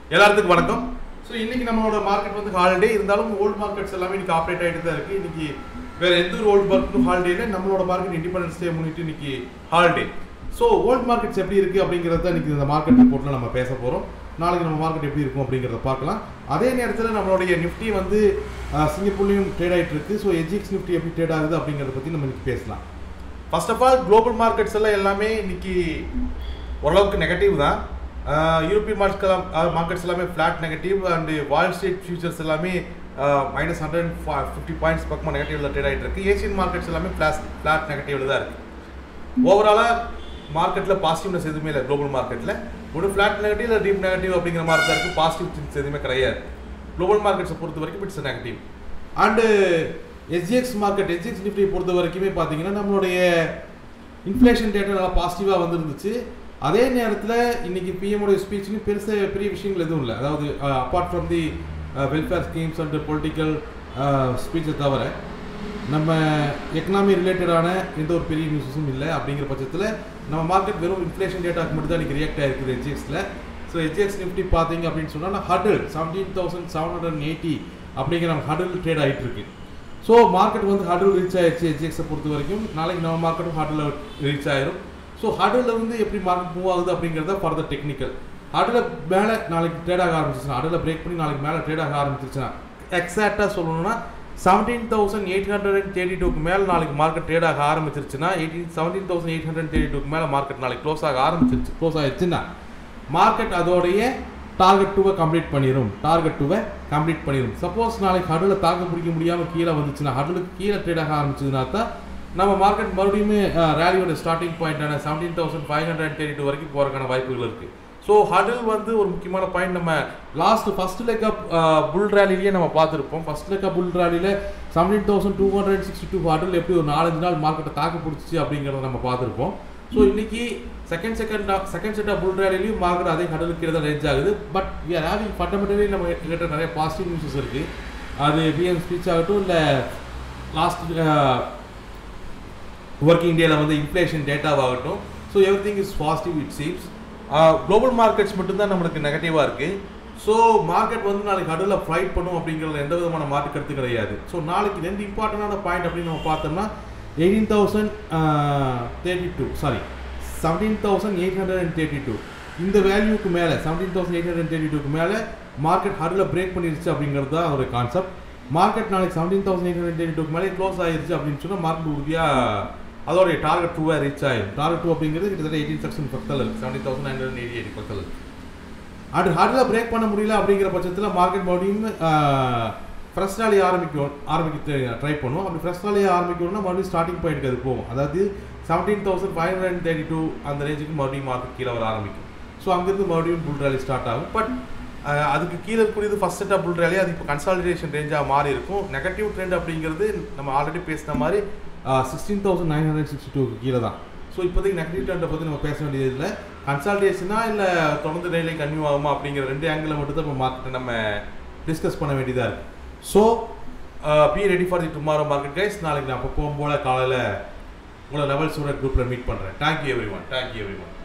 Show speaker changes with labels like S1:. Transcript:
S1: எல்லாத்துக்கும் வணக்கம் ஸோ இன்னைக்கு நம்மளோட மார்க்கெட் வந்து ஹாலிடே இருந்தாலும் ஓல்டு மார்க்கெட்ஸ் எல்லாமே இன்னைக்கு ஆப்ரேட் ஆகிட்டு தான் இருக்கு இன்னைக்கு வேற எந்த ஒரு ஓல்டு மார்க்கெட்டும் ஹாலிடேல நம்மளோட மார்க்கெட் இண்டிபெண்டன்ஸ் டே முன்னிட்டு இன்னைக்கு ஹாலிடே ஸோ ஓல்டு மார்க்கெட்ஸ் எப்படி இருக்கு அப்படிங்கிறத தான் இன்னைக்கு இந்த மார்க்கெட் ரிப்போர்ட்ல நம்ம பேச போறோம் நாளைக்கு நம்ம மார்க்கெட் எப்படி இருக்கும் அப்படிங்கிறத பார்க்கலாம் அதே நேரத்தில் நம்மளுடைய நிஃப்டி வந்து அஹ், சிங்கப்பூர்லையும் ட்ரேட் ஆயிட்டு இருக்கு ஸோ எஜிஎக்ஸ் நிஃப்டி எப்படி ட்ரேட் ஆகுது அப்படிங்கிறத பற்றி நம்ம இன்னைக்கு பேசலாம் first of all global markets எல்லாம் எல்லாமே இன்னைக்கு ஓரளவுக்கு நெகட்டிவ் தான் யூரோப்பியன் மார்க்கெட் மார்க்கெட்ஸ் எல்லாமே flat negative and wall street futures எல்லாமே மைனஸ் ஹண்ட்ரட் ஃபிஃப்டி பாயிண்ட்ஸ் பக்கமாக நெகட்டிவ்ல ட்ரேட் ஆகிட்டு இருக்கு ஏசியன் மார்க்கெட்ஸ் எல்லாமே ஃப்ளாட் ஃப்ளாட் நெகட்டிவ்ல தான் இருக்கு ஓவராலாக மார்க்கெட்டில் பாசிட்டிவ்னஸ் எதுவுமே இல்லை குளோபல் மார்க்கெட்டில் ஒரு ஃப்ளாட் நெகட்டிவ் இல்லை டீப் நெகட்டிவ் அப்படிங்கிற மாதிரி தான் இருக்குது பாசிட்டிவ் திங்ஸ் எதுவுமே கிடையாது குளோபல் மார்க்கெட்ஸை பொறுத்த வரைக்கும் it's negative and SGX market SGX நிஃப்டியை பொறுத்த வரைக்குமே பார்த்தீங்கன்னா நம்மளுடைய இன்ஃப்ளேஷன் டேட்டா நல்லா பாசிட்டிவாக வந்துருந்துச்சு அதே நேரத்தில் இன்னைக்கு பிஎம்ஓடைய ஸ்பீச்லையும் பெருசாக பெரிய விஷயங்கள் எதுவும் இல்லை அதாவது apart from the welfare schemes and political ஸ்பீச்சை தவிர நம்ம எக்கனாமி ரிலேட்டடான எந்த ஒரு பெரிய நியூஸஸும் இல்லை அப்படிங்கிற பட்சத்தில் நம்ம மார்க்கெட் வெறும் இன்ஃப்ளேஷன் டேட்டாக்கு மட்டும் தான் இன்றைக்கி ரியாக்ட் ஆகிருக்குது ஹெச்எக்ஸில் ஸோ ஹெச்எக்ஸ் நிஃப்டி பார்த்தீங்க அப்படின்னு சொன்னால் hurdle seventeen thousand seven hundred eighty அப்படிங்கிற நம்ம ஹடில் ட்ரேட் ஆகிட்டு இருக்கு ஸோ மார்க்கெட் வந்து ஹடில் ரீச் ஆயிடுச்சு ஹெச்எக்ஸை பொறுத்த வரைக்கும் நாளைக்கு நம்ம மார்க்கெட்டும் ஹடில் ரீச் ஆயிரும் ஸோ ஹடில் வந்து எப்படி மார்க்கெட் மூவ் ஆகுது அப்படிங்கிறத ஃபர்தர் டெக்னிக்கல் ஹடில் மேலே நாளைக்கு ட்ரேட் ஆக ஆரம்பிச்சிச்சுன்னா ஹடில் பிரேக் பண்ணி நாளைக்கு மேலே ட்ரேட் ஆக ஆரம்பிச்சிருச்சுன்னா எக்ஸாக்டாக சொல்லணும்னா seventeen thousand eight hundred and thirty டூக்கு மேலே நாளைக்கு மார்க்கெட் ட்ரேட் ஆக ஆரம்பிச்சிருச்சுன்னா eighteen seventeen thousand eight hundred thirty டூக்கு மேலே மார்க்கெட் நாளைக்கு க்ளோஸ் ஆக ஆரம்பிச்சிருச்சு க்ளோஸ் ஆயிடுச்சுன்னா மார்க்கெட் அதோடைய டார்கெட் டூவை கம்ப்ளீட் பண்ணிடும் டார்கெட் டூவை கம்ப்ளீட் பண்ணிடும் சப்போஸ் நாளைக்கு ஹடில் தாக்கு பிடிக்க முடியாமல் கீழே வந்துச்சுன்னா ஹடிலுக்கு கீழே ட்ரேட் ஆக ஆரம்பிச்சதுனா தான் நம்ம மார்க்கெட் மறுபடியும் ரேலியோட ஸ்டார்டிங் பாயிண்டான seventeen thousand five hundred thirty two வரைக்கும் போகிறதுக்கான வாய்ப்புகள் இருக்குது ஸோ ஹடில் வந்து ஒரு முக்கியமான பாயிண்ட் நம்ம last first leg up bull ரேலிலேயே நம்ம பார்த்துருப்போம் ஃபர்ஸ்ட் லெக் அப் புல் ரேலியில் seventeen thousand two hundred sixty two hurdle எப்படி ஒரு நாலஞ்சு நாள் மார்க்கெட்டை தாக்கு பிடிச்சிச்சு அப்படிங்கிறத நம்ம பார்த்துருப்போம் ஸோ இன்னைக்கு second second second set of bull ரேலிலையும் மார்க்கெட் அதே கடலுக்கு கீழே தான் ரேஞ்ச் ஆகுது but we are having fundamentally நம்ம கிட்ட நிறைய பாசிட்டிவ் நியூஸஸ் இருக்குது அது பிஎம் ஸ்பீச் ஆகட்டும் இல்லை லாஸ்ட் ஒர்க்கிங் டேல வந்து இன்ஃப்ளேஷன் டேட்டாவாகட்டும் so everything is positive it seems global markets மட்டும்தான் நம்மளுக்கு நெகட்டிவாக இருக்குது ஸோ மார்க்கெட் வந்து நாளைக்கு அடுவில் ஃப்ளைட் பண்ணும் அப்படிங்கிறதுல எந்த விதமான மாற்று கருத்து கிடையாது ஸோ நாளைக்கு ரெண்டு இம்பார்ட்டண்டான பாயிண்ட் அப்படின்னு நம்ம பார்த்தோம்னா eighteen thousand thirty two sorry seventeen thousand eight hundred and thirty two இந்த வேல்யூக்கு மேலே seventeen thousand eight hundred thirty டூக்கு மேலே மார்க்கெட் ஹடில் பிரேக் பண்ணிருச்சு அப்படிங்கிறது தான் அதோட கான்செப்ட் மார்க்கெட் நாளைக்கு seventeen thousand eight hundred thirty டூக்கு மேலே க்ளோஸ் ஆயிருச்சு அப்படின்னு சொன்னால் மார்க்கெட் உறுதியாக அதோடைய டார்கெட் டூவை ரீச் ஆயிடும் டார்கெட் டூ அப்படிங்கிறது கிட்டத்தட்ட எயிட்டீன் செக்ஷன் பக்கத்தில் இருக்குது seventeen thousand nine hundred eighty eighty பக்கத்தில் இருக்குது அது ஹார்டில் பிரேக் பண்ண முடியல அப்படிங்கிற பட்சத்தில் மார்க்கெட் மறுபடியும் ஃப்ரெஷ் நாளி ஆரம்பிக்கும் ஆரம்பிக்க ட்ரை பண்ணும் அப்படி ஃப்ரெஷ் நாளி ஆரம்பிக்கணும்னா மறுபடியும் ஸ்டார்டிங் பாயிண்ட்க்கு அது போகும் அதாவது seventeen thousand five hundred and thirty two அந்த ரேஞ்சுக்கு மறுபடியும் மார்க்கெட் கீழே வர ஆரம்பிக்கும் ஸோ அங்கேருந்து மறுபடியும் புல் ரேலி ஸ்டார்ட் ஆகும் பட் அதுக்கு கீழே இருக்கக்கூடியது first set of bull rally அது இப்போ கன்சாலிடேஷன் ரேஞ்சாக மாறி இருக்கும் நெகட்டிவ் ட்ரெண்ட் அப்படிங்கிறது நம்ம ஆல்ரெடி பேசின மாதிரி sixteen thousand nine hundred sixty டூக்கு கீழே தான் ஸோ இப்போதைக்கு நெகட்டிவ் ட்ரெண்டை பற்றி நம்ம பேச வேண்டியது இல்லை கன்சால்டேஷனா இல்லை தொடர்ந்து டெய்லி கன்யூ ஆகுமா அப்படிங்கிற ரெண்டு ஆங்கிளில் மட்டும் தான் நம்ம மார்க்கெட்டை நம்ம டிஸ்கஸ் பண்ண வேண்டியதாக இருக்குது so be ready for the tomorrow market guys நாளைக்கு நான் அப்போ போகும்போது காலையில் உங்களை லெவல்ஸோட குரூப்பில் மீட் பண்ணுறேன் thank you everyone thank you every one